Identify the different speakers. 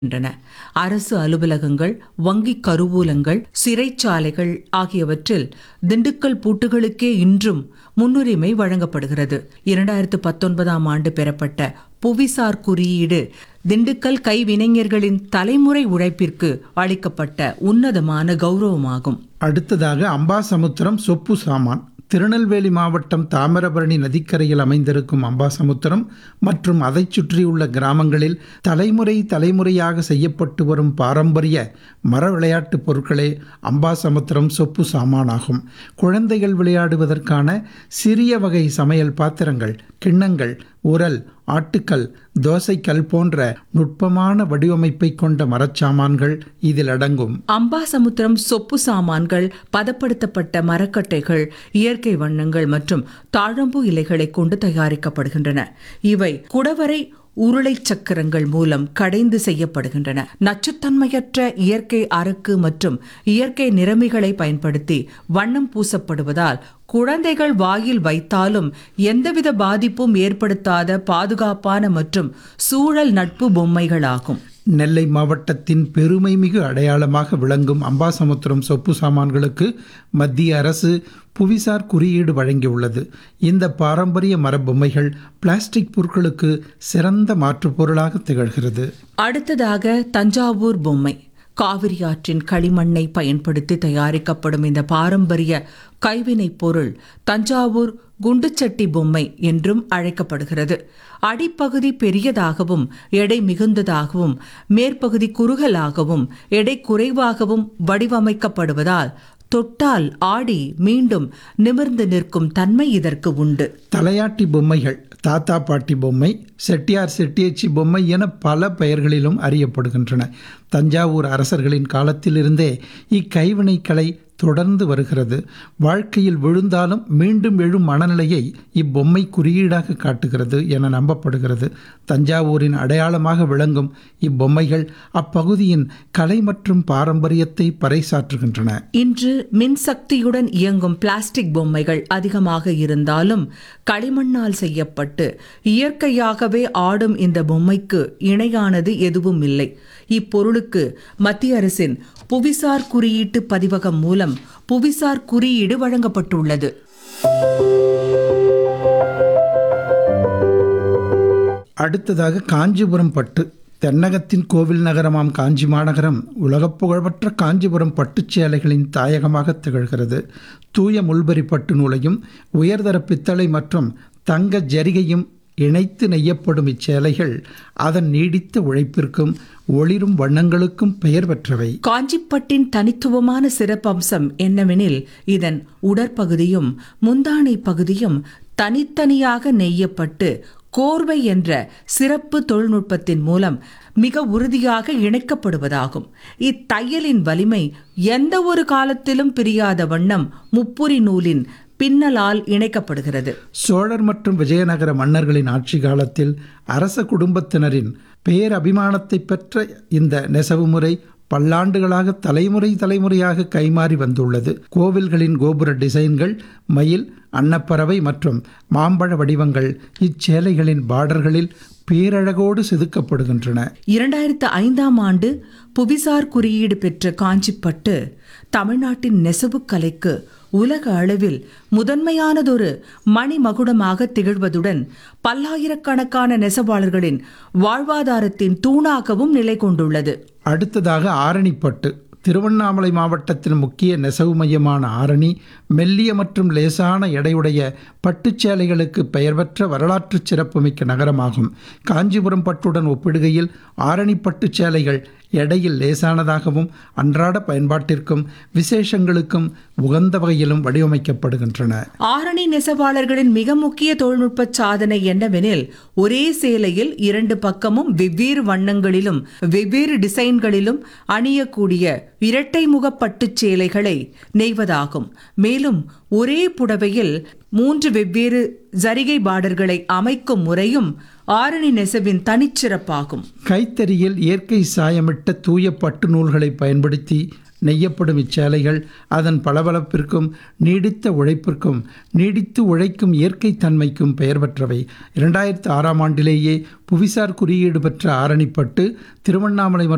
Speaker 1: வருகின்றன அரசு அலுவலகங்கள் வங்கி கருவூலங்கள் சிறைச்சாலைகள் ஆகியவற்றில் திண்டுக்கல் பூட்டுகளுக்கே இன்றும் முன்னுரிமை வழங்கப்படுகிறது இரண்டாயிரத்து பத்தொன்பதாம் ஆண்டு பெறப்பட்ட புவிசார் குறியீடு திண்டுக்கல் கைவினைஞர்களின் தலைமுறை உழைப்பிற்கு அளிக்கப்பட்ட உன்னதமான கௌரவமாகும்
Speaker 2: அடுத்ததாக அம்பாசமுத்திரம் சொப்பு சாமான் திருநெல்வேலி மாவட்டம் தாமிரபரணி நதிக்கரையில் அமைந்திருக்கும் அம்பாசமுத்திரம் மற்றும் அதைச் சுற்றியுள்ள கிராமங்களில் தலைமுறை தலைமுறையாக செய்யப்பட்டு வரும் பாரம்பரிய மர விளையாட்டுப் பொருட்களே அம்பாசமுத்திரம் சொப்பு சாமானாகும் குழந்தைகள் விளையாடுவதற்கான சிறிய வகை சமையல் பாத்திரங்கள் கிண்ணங்கள் உரல் ஆட்டுக்கல் தோசைக்கல் போன்ற நுட்பமான வடிவமைப்பை கொண்ட மரச்சாமான்கள் இதில் அடங்கும்
Speaker 1: அம்பாசமுத்திரம் சொப்பு சாமான்கள் பதப்படுத்தப்பட்ட மரக்கட்டைகள் இயற்கை வண்ணங்கள் மற்றும் தாழம்பூ இலைகளை கொண்டு தயாரிக்கப்படுகின்றன இவை குடவரை உருளை சக்கரங்கள் மூலம் கடைந்து செய்யப்படுகின்றன நச்சுத்தன்மையற்ற இயற்கை அரக்கு மற்றும் இயற்கை நிறமிகளை பயன்படுத்தி வண்ணம் பூசப்படுவதால் குழந்தைகள் வாயில் வைத்தாலும் எந்தவித பாதிப்பும் ஏற்படுத்தாத பாதுகாப்பான மற்றும் சூழல் நட்பு பொம்மைகளாகும்
Speaker 2: நெல்லை மாவட்டத்தின் பெருமைமிகு அடையாளமாக விளங்கும் அம்பாசமுத்திரம் சொப்பு சாமான்களுக்கு மத்திய அரசு புவிசார் குறியீடு வழங்கியுள்ளது இந்த பாரம்பரிய மரபொம்மைகள் பிளாஸ்டிக் பொருட்களுக்கு சிறந்த மாற்றுப் பொருளாக திகழ்கிறது
Speaker 1: அடுத்ததாக தஞ்சாவூர் பொம்மை காவிரி ஆற்றின் களிமண்ணை பயன்படுத்தி தயாரிக்கப்படும் இந்த பாரம்பரிய கைவினைப் பொருள் தஞ்சாவூர் குண்டுச்சட்டி பொம்மை என்றும் அழைக்கப்படுகிறது அடிப்பகுதி பெரியதாகவும் எடை மிகுந்ததாகவும் மேற்பகுதி குறுகலாகவும் எடை குறைவாகவும் வடிவமைக்கப்படுவதால் தொட்டால் ஆடி மீண்டும் நிமிர்ந்து நிற்கும் தன்மை இதற்கு உண்டு
Speaker 2: தலையாட்டி பொம்மைகள் தாத்தா பாட்டி பொம்மை செட்டியார் செட்டியச்சி பொம்மை என பல பெயர்களிலும் அறியப்படுகின்றன தஞ்சாவூர் அரசர்களின் காலத்திலிருந்தே இக்கைவினைக் கலை தொடர்ந்து வருகிறது வாழ்க்கையில் விழுந்தாலும் மீண்டும் எழும் மனநிலையை இப்பொம்மை குறியீடாக காட்டுகிறது என நம்பப்படுகிறது தஞ்சாவூரின் அடையாளமாக விளங்கும் இப்பொம்மைகள் அப்பகுதியின் கலை மற்றும் பாரம்பரியத்தை பறைசாற்றுகின்றன
Speaker 1: இன்று மின்சக்தியுடன் இயங்கும் பிளாஸ்டிக் பொம்மைகள் அதிகமாக இருந்தாலும் களிமண்ணால் செய்யப்பட்டு இயற்கையாகவே ஆடும் இந்த பொம்மைக்கு இணையானது எதுவும் இல்லை இப்பொருளுக்கு மத்திய அரசின் புவிசார் குறியீட்டு பதிவகம் மூலம் புவிசார் குறியீடு வழங்கப்பட்டுள்ளது
Speaker 2: அடுத்ததாக காஞ்சிபுரம் பட்டு தென்னகத்தின் கோவில் நகரமாம் காஞ்சி மாநகரம் உலகப் புகழ்பெற்ற காஞ்சிபுரம் பட்டுச் சேலைகளின் தாயகமாக திகழ்கிறது தூய முள்பரி பட்டு நூலையும் உயர்தர பித்தளை மற்றும் தங்க ஜரிகையும் இணைத்து நெய்யப்படும் இச்சேலைகள் அதன் நீடித்த உழைப்பிற்கும் ஒளிரும் வண்ணங்களுக்கும் பெயர் பெற்றவை
Speaker 1: காஞ்சிப்பட்டின் தனித்துவமான சிறப்பம்சம் என்னவெனில் இதன் உடற்பகுதியும் முந்தானை பகுதியும் தனித்தனியாக நெய்யப்பட்டு கோர்வை என்ற சிறப்பு தொழில்நுட்பத்தின் மூலம் மிக உறுதியாக இணைக்கப்படுவதாகும் இத்தையலின் வலிமை எந்த ஒரு காலத்திலும் பிரியாத வண்ணம் முப்புரி நூலின் பின்னலால் இணைக்கப்படுகிறது
Speaker 2: சோழர் மற்றும் விஜயநகர மன்னர்களின் ஆட்சி காலத்தில் அரச குடும்பத்தினரின் பேரபிமானத்தை பெற்ற இந்த நெசவு முறை பல்லாண்டுகளாக தலைமுறை தலைமுறையாக கைமாறி வந்துள்ளது கோவில்களின் கோபுர டிசைன்கள் மயில் அன்னப்பறவை மற்றும் மாம்பழ வடிவங்கள் இச்சேலைகளின் பார்டர்களில் பேரழகோடு செதுக்கப்படுகின்றன
Speaker 1: இரண்டாயிரத்து ஐந்தாம் ஆண்டு புவிசார் குறியீடு பெற்ற காஞ்சிப்பட்டு தமிழ்நாட்டின் நெசவுக் கலைக்கு உலக அளவில் முதன்மையானதொரு மணிமகுடமாக திகழ்வதுடன் பல்லாயிரக்கணக்கான நெசவாளர்களின் வாழ்வாதாரத்தின் தூணாகவும் நிலை கொண்டுள்ளது
Speaker 2: அடுத்ததாக ஆரணிப்பட்டு திருவண்ணாமலை மாவட்டத்தின் முக்கிய நெசவு மையமான ஆரணி மெல்லிய மற்றும் லேசான எடையுடைய பட்டுச் சேலைகளுக்கு பெயர் பெற்ற வரலாற்று சிறப்புமிக்க நகரமாகும் காஞ்சிபுரம் பட்டுடன் ஒப்பிடுகையில் ஆரணி பட்டுச் சேலைகள் எடையில் லேசானதாகவும் அன்றாட பயன்பாட்டிற்கும் விசேஷங்களுக்கும் உகந்த வகையிலும் வடிவமைக்கப்படுகின்றன
Speaker 1: ஆரணி நெசவாளர்களின் மிக முக்கிய தொழில்நுட்ப சாதனை என்னவெனில் ஒரே சேலையில் இரண்டு பக்கமும் வெவ்வேறு வண்ணங்களிலும் வெவ்வேறு டிசைன்களிலும் அணியக்கூடிய இரட்டை முக பட்டுச் சேலைகளை நெய்வதாகும் மேலும் ஒரே புடவையில் மூன்று வெவ்வேறு ஜரிகை பார்டர்களை அமைக்கும் முறையும் ஆரணி நெசவின் தனிச்சிறப்பாகும்
Speaker 2: கைத்தறியில் இயற்கை சாயமிட்ட தூய பட்டு நூல்களை பயன்படுத்தி நெய்யப்படும் இச்சேலைகள் அதன் பளபளப்பிற்கும் நீடித்த உழைப்பிற்கும் நீடித்து உழைக்கும் இயற்கை தன்மைக்கும் பெயர் பெற்றவை இரண்டாயிரத்து ஆறாம் ஆண்டிலேயே புவிசார் குறியீடு பெற்ற ஆரணிப்பட்டு திருவண்ணாமலை மற்றும்